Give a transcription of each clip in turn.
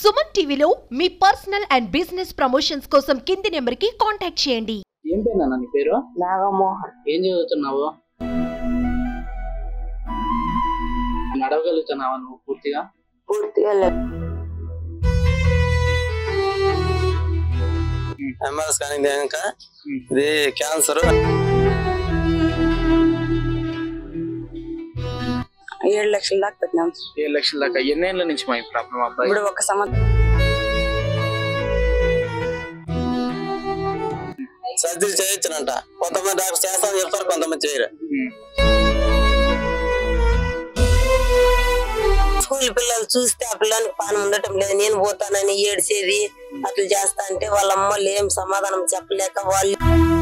సుమన్ టీవీలో మీ personal and business promotions కోసం కింది నెంబర్కి కాంటాక్ట్ చేయండి ఏం పేరు నాన్న నీ పేరు నాగమోహన్ ఏం చదువుతున్నావు నడవగలుగుతున్నావా నువ్వు పూర్తిగా పూర్తిగా లేదు ఎంఆర్ఎస్ కానీ ఇంకా ఇది క్యాన్సర్ ఏడు లక్షల దాకా పెట్టినాం ఏడు లక్షల దాకా ఎన్నేళ్ళ నుంచి మా ప్రాబ్లం అబ్బాయి ఇప్పుడు ఒక సంవత్సరం సర్జరీ చేయొచ్చునంట కొంతమంది డాక్టర్ చేస్తామని చెప్తారు కొంతమంది చేయరు ఉమ్. స్కూల్ పిల్లలు చూస్తే ఆ పిల్లలకి పానం ఉండటం లేదు నేను పోతానని ఏడ్చేది అట్లా చేస్తా అంటే వాళ్ళ అమ్మలు ఏం సమాధానం చెప్పలేక వాళ్ళు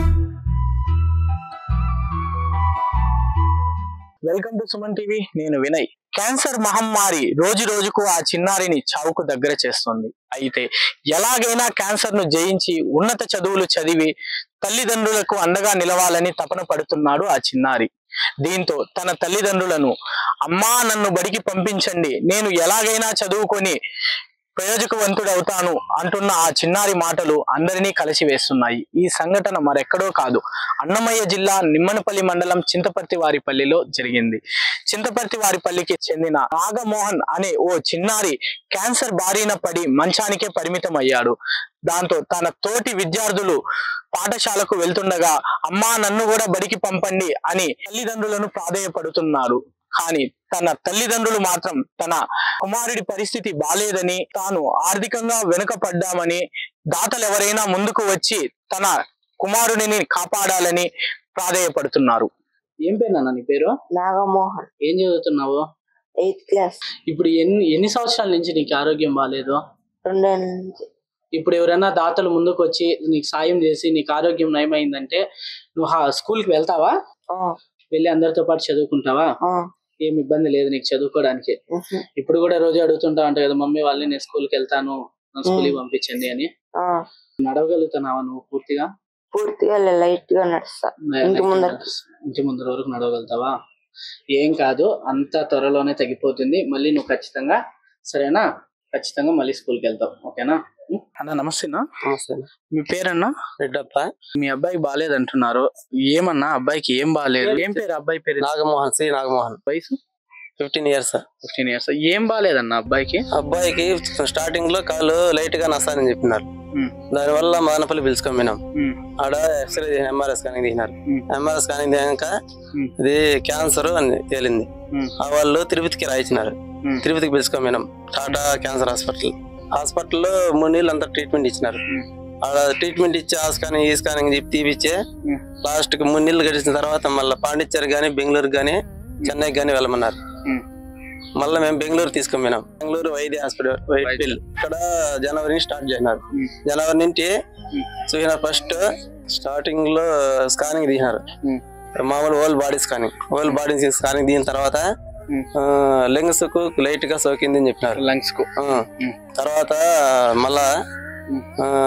వెల్కమ్ టు సుమన్ టీవీ నేను వినయ్ క్యాన్సర్ మహమ్మారి రోజు రోజుకు ఆ చిన్నారిని చావుకు దగ్గర చేస్తుంది అయితే ఎలాగైనా క్యాన్సర్ ను జయించి ఉన్నత చదువులు చదివి తల్లిదండ్రులకు అండగా నిలవాలని తపన పడుతున్నాడు ఆ చిన్నారి దీంతో తన తల్లిదండ్రులను అమ్మా నన్ను బడికి పంపించండి నేను ఎలాగైనా చదువుకొని ప్రయోజకవంతుడవుతాను అంటున్న ఆ చిన్నారి మాటలు అందరినీ కలిసివేస్తున్నాయి ఈ సంఘటన మరెక్కడో కాదు అన్నమయ్య జిల్లా నిమ్మనపల్లి మండలం చింతపర్తి వారిపల్లిలో జరిగింది చింతపర్తి వారిపల్లికి చెందిన నాగమోహన్ అనే ఓ చిన్నారి క్యాన్సర్ బారిన పడి మంచానికే పరిమితం అయ్యాడు దాంతో తన తోటి విద్యార్థులు పాఠశాలకు వెళ్తుండగా అమ్మా నన్ను కూడా బడికి పంపండి అని తల్లిదండ్రులను ప్రాధేయపడుతున్నారు కానీ తన తల్లిదండ్రులు మాత్రం తన కుమారుడి పరిస్థితి బాలేదని తాను ఆర్థికంగా వెనుకపడ్డామని దాతలు ఎవరైనా ముందుకు వచ్చి తన కుమారుడిని కాపాడాలని ప్రాధేయపడుతున్నారు ఏం పేరు నాన్న నీ పేరు నాగమోహన్ ఏం చదువుతున్నావు ఎయిత్ క్లాస్ ఇప్పుడు ఎన్ని ఎన్ని సంవత్సరాల నుంచి నీకు ఆరోగ్యం బాగాలేదు రెండేళ్ళ నుంచి ఇప్పుడు ఎవరైనా దాతలు ముందుకు వచ్చి నీకు సాయం చేసి నీకు ఆరోగ్యం నయమైందంటే నువ్వు హా స్కూల్కి వెళ్తావా ఆ, వెళ్ళి అందరితో పాటు చదువుకుంటావా ఆ, ఏం ఇబ్బంది లేదు నీకు చదువుకోవడానికి ఉహు, ఇప్పుడు కూడా రోజు అడుగుతుంటా ఉంటా కదా మమ్మీ వాళ్ళని నేను స్కూల్కి వెళ్తాను నా స్కూల్కి పంపించండి అని ఆ, నడవగలుగుతున్నావా నువ్వు పూర్తిగా పూర్తిగా లైట్ గా నడుస్తా ఇంటి ముందర ఇంటి ముందర వరకు నడవగలుగుతావా ఏం కాదు అంత త్వరలోనే తగ్గిపోతుంది మళ్ళీ నువ్వు ఖచ్చితంగా సరేనా ఖచ్చితంగా మళ్ళీ స్కూల్కి వెళ్తావు ఓకేనా ఉం? అన్న నమస్తేనా మీ పేరన్నా రెడ్డప్ప మీ అబ్బాయికి బాగాలేదు అంటున్నారు ఏమన్నా అబ్బాయికి ఏం బాగాలేదు ఏం పేరు అబ్బాయి పేరు నాగమోహన్ సి నాగమోహన్ వయసు ఫిఫ్టీన్ ఇయర్స్ ఫిఫ్టీన్ ఇయర్స్ ఏం బాగాలేదన్న అబ్బాయికి అబ్బాయికి స్టార్టింగ్ లో కాళ్ళు లైట్ గా నస్తానని చెప్పినారు ఉమ్. దానివల్ల మానపల్లి పిలుచుకొని పోయినాం ఉమ్, ఆడ ఎక్స్రే ఎంఆర్ఎస్ కానీ తీసినారు ఉమ్. ఎంఆర్ఎస్ కానీ తీయక ఉమ్. ఇది క్యాన్సర్ అని తేలింది ఉమ్. ఆ వాళ్ళు తిరుపతికి రాయించినారు ఉమ్. తిరుపతికి పిలుచుకొని పోయినాం టాటా క్యాన్సర్ హాస్పిటల్ హాస్పిటల్లో మూడు నెలలు అంతా ట్రీట్మెంట్ ఇచ్చినారు ఉమ్. ఆడ ట్రీట్మెంట్ ఇచ్చి ఆ స్కానింగ్ ఈ స్కానింగ్ చెప్పి తీపిచ్చే ఉమ్. లాస్ట్ కి మూడు నెలలు గడిచిన తర్వాత మళ్ళీ పాండిచ్చేరి కానీ బెంగళూరు కానీ చెన్నైకి కానీ వెళ్ళమన్నారు ఉమ్. మళ్ళీ మేము బెంగళూరు తీసుకొని పోయినాం బెంగళూరు వైద్య హాస్పిటల్ వైద్యులు ఇక్కడ జనవరి నుంచి స్టార్ట్ చేసినారు ఉమ్. జనవరి నుంచి ఉమ్. చూసిన ఫస్ట్ స్టార్టింగ్ లో స్కానింగ్ తీసినారు ఉమ్. మామూలు old body scanning old body scanning దిగిన తర్వాత ఉమ్. లెంగ్స్ కు లైట్ గా సోకింది అని చెప్పినారు లంగ్స్ కు ఆ, ఉమ్. తర్వాత మళ్ళా ఉమ్.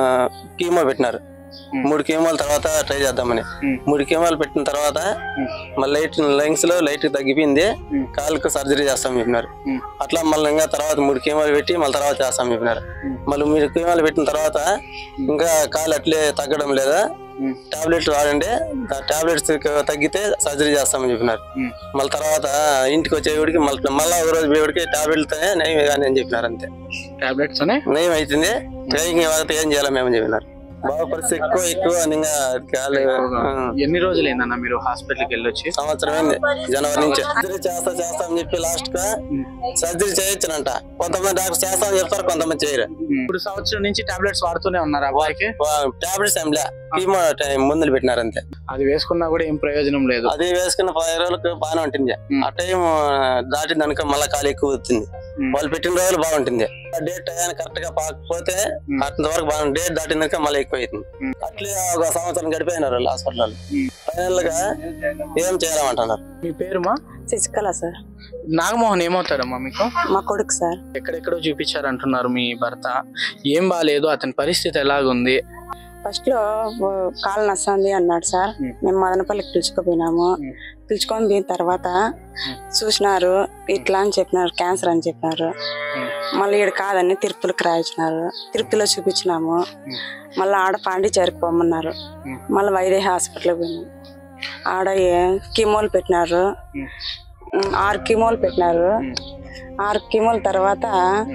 కీమో పెట్టినారు ఉమ్. మూడు కీమోల తర్వాత ట్రై చేద్దామని ఉమ్. మూడు కీమోలు పెట్టిన తర్వాత ఉమ్. మళ్ళీ లైట్ లంగ్స్ లో లైట్ తగ్గిపోయింది ఉమ్. కాలుకు సర్జరీ చేస్తాం చెప్పినారు ఉమ్. అట్లా మళ్ళీ ఇంకా తర్వాత మూడు కీమోలు పెట్టి మళ్ళీ తర్వాత చేస్తాం చెప్పినారు ఉమ్. మళ్ళీ మూడు కీమోలు పెట్టిన తర్వాత ఇంకా కాలు అట్లే తగ్గడం లేదా ఉమ్. టాబ్లెట్స్ వాడండి టాబ్లెట్స్ తగ్గితే సర్జరీ చేస్తామని చెప్పినారు ఉమ్. మళ్ళీ తర్వాత ఇంటికి వచ్చేవాడికి మళ్ళీ మళ్ళీ ఒక రోజు పోయేవాడికి టాబ్లెట్తోనే నయం కానీ అని చెప్పినారు అంతే టాబ్లెట్స్ అనే నయం అవుతుంది ట్రైనింగ్ వాడితే ఏం చేయాలి మేము చెప్పినారు బాగా పరిస్థితి ఎక్కువ ఎక్కువ అని ఇంకా కాలే ఆ, ఎన్ని రోజులైందన్న మీరు హాస్పిటల్కి వెళ్ళొచ్చి సంవత్సరం అయింది జనవరి నుంచి సర్జరీ చేస్తా చేస్తా అని చెప్పి లాస్ట్ గా సర్జరీ చేయొచ్చునంట కొంతమంది డాక్టర్ చేస్తా అని చెప్తారు కొంతమంది చేయరు ఇప్పుడు సంవత్సరం నుంచి టాబ్లెట్స్ వాడుతూనే ఉన్నారు అబ్బాయికి టాబ్లెట్స్ ఏం లే కీమో టైం మందులు పెట్టినారు అంతే అది వేసుకున్నా కూడా ఏం ప్రయోజనం లేదు అది వేసుకున్న పది రోజులకు బాగానే ఉంటుంది ఉమ్. ఆ టైం దాటిన దానిక మళ్ళీ కాలు ఎక్కువ అవుతుంది ఉమ్. వాళ్ళు పెట్టిన రోజులు బాగుంటుంది ఆ డేట్ టయానికి కరెక్ట్ గా పాకపోతే ఉమ్. అంతవరకు బాగా డేట్ దాటిన దానిక మళ్ళీ ఎక్కువ అవుతుంది ఉమ్. అట్లే ఒక సంవత్సరం గడిపోయినారు వాళ్ళు హాస్పిటల్ ఉమ్. ఫైనల్ గా ఏం చేయాలంటున్నారు మీ పేరు మా శశికళ సార్ నాగమోహన్ ఏమవుతాడమ్మా మీకు మా కొడుకు సార్ ఎక్కడెక్కడో చూపించారంటున్నారు మీ భర్త ఏం బాగాలేదు అతని పరిస్థితి ఎలాగుంది ఫస్ట్ లో ఓ కాలు నస్తుంది అన్నాడు సార్ ఉమ్. మేము మదనపల్లికి పిలుచుకుపోయినాము ఉమ్. పిలుచుకొని పోయిన తర్వాత చూసినారు ఇట్లా అని చెప్పినారు క్యాన్సర్ అని చెప్పినారు ఉమ్. మళ్ళీ ఇక్కడ కాదని తిరుపతికి రాయించినారు తిరుపతిలో చూపించినాము ఉమ్. మళ్ళీ ఆడ పాండిచేరికి పోమన్నారు ఉమ్. మళ్ళీ వైదేహి హాస్పిటల్కి పోయినాం ఆడ ఏ- కీమోలు పెట్టినారు ఉమ్. ఉమ్, ఆరు కీమోలు పెట్టినారు ఉమ్. ఆరు కీమోల తర్వాత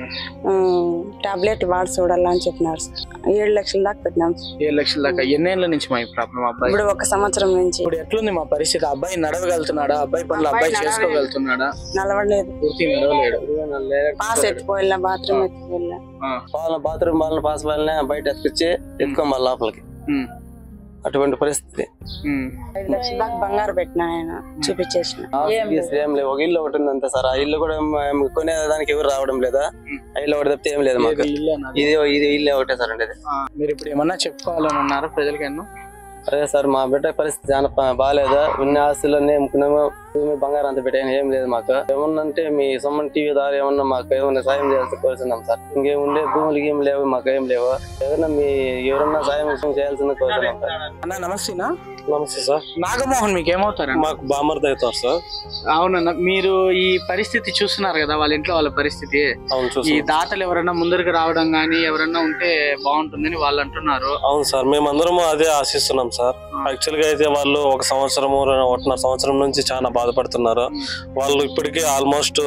టాబ్లెట్ వాడి చూడాలని చెప్పినారు సార్ ఏడు లక్షల దాకా పెట్టినాం ఏడు లక్షల దాకా ఎన్నేళ్ల నుంచి మా ఈ ప్రాబ్లం అబ్బాయి ఇప్పుడు ఒక సంవత్సరం నుంచి ఇప్పుడు ఎట్లుంది మా పరిస్థితి అబ్బాయి నడవగలుగుతున్నాడా అబ్బాయి పనులు అబ్బాయి చేసుకోగలుగుతున్నాడా నలవడలేదు పూర్తి నడవలేడు పాస్ ఎత్తుకోవాలా బాత్రూమ్ ఎత్తుకోవాలా ఆ. వాళ్ళ బాత్రూమ్ వాళ్ళని పాస్ వాళ్ళని బయట ఎత్తుకొచ్చి ఎత్తుకోం వాళ్ళ లోపలికి ఉమ్. అటువంటి పరిస్థితి ఉమ్. ఐదు లక్షల దాకా బంగారు పెట్టిన ఆయన చూపించేసిన ఆస్తి గీస్తి ఏం లేవు ఒక ఇల్లు ఒకటి ఉంది అంతే సార్ ఆ ఇల్లు కూడా ఏం- కొనేదానికి ఎవరు రావడం లేదా ఆ ఇల్లు ఒకటి తప్పితే ఏం లేదు మాకు ఏది ఇల్లు అన్నది? ఇది ఇది ఇల్లు ఒకటే సార్ ఉండేది ఆ, మీరు ఇప్పుడు ఏమన్నా చెప్పుకోవాలని ఉన్నారా ప్రజలకి ఎన్నో అదే సార్ మా బిడ్డ పరిస్థితి చాలా ప- బాగాలేదు ఉన్న ఆస్తులన్నీ అమ్ముకున్నాము భూమి బంగారం అంత పెట్టాను ఏం లేదు మాకు ఏమన్నంటే మీ సొమ్మన్ టీవీ ద్వారా ఏమన్నా మాకు ఏమన్నా సాయం చేయాల్సి కోరుతున్నాం సార్ ఇంకేముండే భూములకి ఏం లేవు మాకు ఏం లేవు ఏదైనా మీ ఎవరన్నా సాయం చేయాల్సింది కోరుతున్నాం సార్ అన్న నమస్తేనా నమస్తే సార్ నాగమోహన్ మీకు ఏమవుతారన్న మాకు బామర్ది అవుతారు సార్ అవునన్న మీరు ఈ పరిస్థితి చూస్తున్నారు కదా వాళ్ళ ఇంట్లో వాళ్ళ పరిస్థితి అవును ఈ చూసి దాతలు ఎవరైనా ముందరికి రావడం గానీ ఎవరైనా ఉంటే బాగుంటుందని వాళ్ళు అంటున్నారు అవును సార్ మేమందరము అదే ఆశిస్తున్నాం సార్ యాక్చువల్ గా అయితే వాళ్ళు ఒక సంవత్సరము రెండు- ఒకటిన్నర సంవత్సరం నుంచి చాలా బాధపడుతున్నారు వాళ్ళు ఇప్పటికే ఆల్మోస్ట్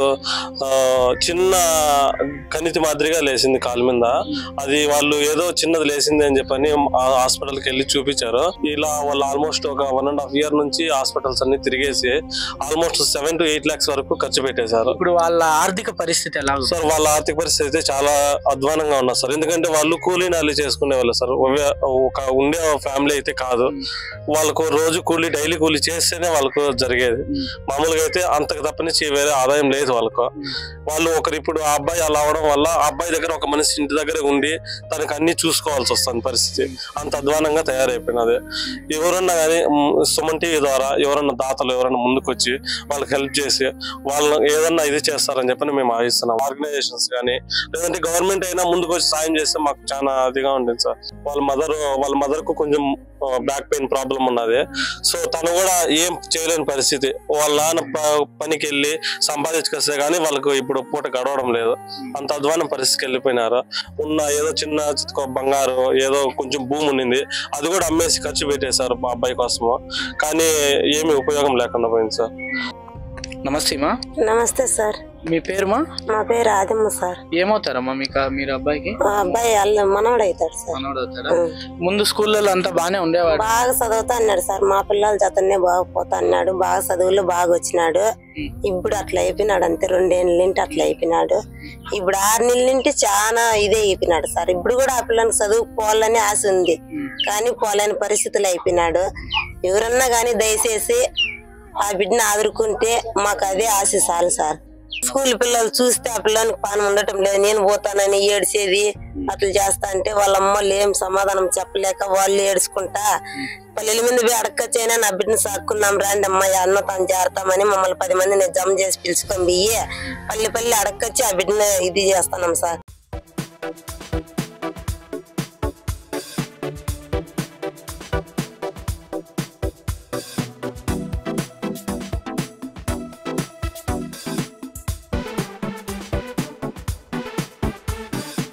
చిన్న కణితి మాదిరిగా లేచింది కాలు మీద అది వాళ్ళు ఏదో చిన్నది లేచింది అని చెప్పని హాస్పిటల్ కి వెళ్ళి చూపించారు ఇలా వాళ్ళు ఆల్మోస్ట్ ఒక వన్ అండ్ హాఫ్ ఇయర్ నుంచి హాస్పిటల్స్ అన్ని తిరిగేసి almost seven to eight lakhs వరకు ఖర్చు పెట్టేశారు ఇప్పుడు వాళ్ళ ఆర్థిక పరిస్థితి ఎలా ఉంది సార్ వాళ్ళ ఆర్థిక పరిస్థితి అయితే చాలా అధ్వానంగా ఉన్నారు సార్ ఎందుకంటే వాళ్ళు కూలీ నాలి చేసుకునే వాళ్ళు సార్ ఒక- ఒక ఉండే ఫ్యామిలీ అయితే కాదు వాళ్ళకు రోజు కూలీ డైలీ కూలీ చేస్తేనే వాళ్ళకు జరిగేది మామూలుగా అయితే అంతకు తప్పనిచ్చి వేరే ఆదాయం లేదు వాళ్ళకు వాళ్ళు ఒకరు ఇప్పుడు ఆ అబ్బాయి అలా అవడం వల్ల ఆ అబ్బాయి దగ్గర ఒక మనిషి ఇంటి దగ్గర ఉండి తనకు అన్ని చూసుకోవాల్సి వస్తుంది పరిస్థితి అంత అధ్వానంగా తయారైపోయినది ఎవరన్నా కానీ సుమన్ టీవీ ద్వారా ఎవరన్నా దాతలు ఎవరన్నా ముందుకొచ్చి వాళ్ళకి హెల్ప్ చేసి వాళ్ళు ఏదన్నా ఇది చేస్తారని చెప్పని మేము ఆశిస్తున్నాం ఆర్గనైజేషన్స్ కానీ లేదంటే గవర్నమెంట్ అయినా ముందుకు వచ్చి సాయం చేస్తే మాకు చాలా ఇదిగా ఉంటుంది సార్ వాళ్ళ మదర్ వాళ్ళ మదర్ కు కొంచెం బ్యాక్ పెయిన్ ప్రాబ్లం ఉన్నది సో తను కూడా ఏం చేయలేని పరిస్థితి వాళ్ళ నాన్న ప- పనికి వెళ్ళి సంపాదించుకొస్తే గానీ వాళ్ళకు ఇప్పుడు పూట గడవడం లేదు అంత అధ్వానం పరిస్థితికి వెళ్ళిపోయినారు ఉన్న ఏదో చిన్న చిత్కో బంగారు ఏదో కొంచెం భూమి ఉండింది అది కూడా అమ్మేసి ఖర్చు పెట్టేశారు మా అబ్బాయి కోసము కానీ ఏమీ ఉపయోగం లేకుండా పోయింది సార్ నమస్తే మా నమస్తే సార్ మీ పేరుమా మా పేరు ఆదిమ్మ సార్ ఏమవుతారమ్మా మీకు మీరు అబ్బాయికి మా అబ్బాయి అల్ల మనవడు అవుతాడు సార్ మనోడు అవుతాడా ఉం. ముందు స్కూళ్ళలో అంతా బానే ఉండేవాడు బాగా చదువుతా అన్నాడు సార్ మా పిల్లల జతనే బాగా పోతా అన్నాడు బాగా చదువులు బాగా వచ్చినాడు ఇప్పుడు అట్లా అయిపోయినాడు అంతే రెండేళ్ళ నుండి అట్లా అయిపోయినాడు ఇప్పుడు ఆరు నెలల నుండి చాలా ఇదే అయిపోయినాడు సార్ ఇప్పుడు కూడా ఆ పిల్లని చదువుకోవాలని ఆశ ఉంది కానీ పోలేని పరిస్థితులు అయిపోయినాడు ఎవరన్నా కానీ దయచేసి ఆ బిడ్డని ఆదురుకుంటే మాకు అదే ఆశ చాలు సార్ స్కూల్ పిల్లలు చూస్తే ఆ పిల్లని పానం ఉండటం లేదు నేను పోతానని ఏడ్చేది అట్లా చేస్తా అంటే వాళ్ళ అమ్మలు ఏం సమాధానం చెప్పలేక వాళ్ళు ఏడ్చుకుంటా పల్లెల మీద పోయి అడగచ్చైనా నా బిడ్డను సాక్కున్నాం రాండి అమ్మాయి అన్న తాను చేరతామని మమ్మల్ని పది మందిని జమ చేసి పిలుచుకొని పోయి పల్లె పల్లె అడగచ్చి ఆ బిడ్డను ఇది చేస్తున్నాం సార్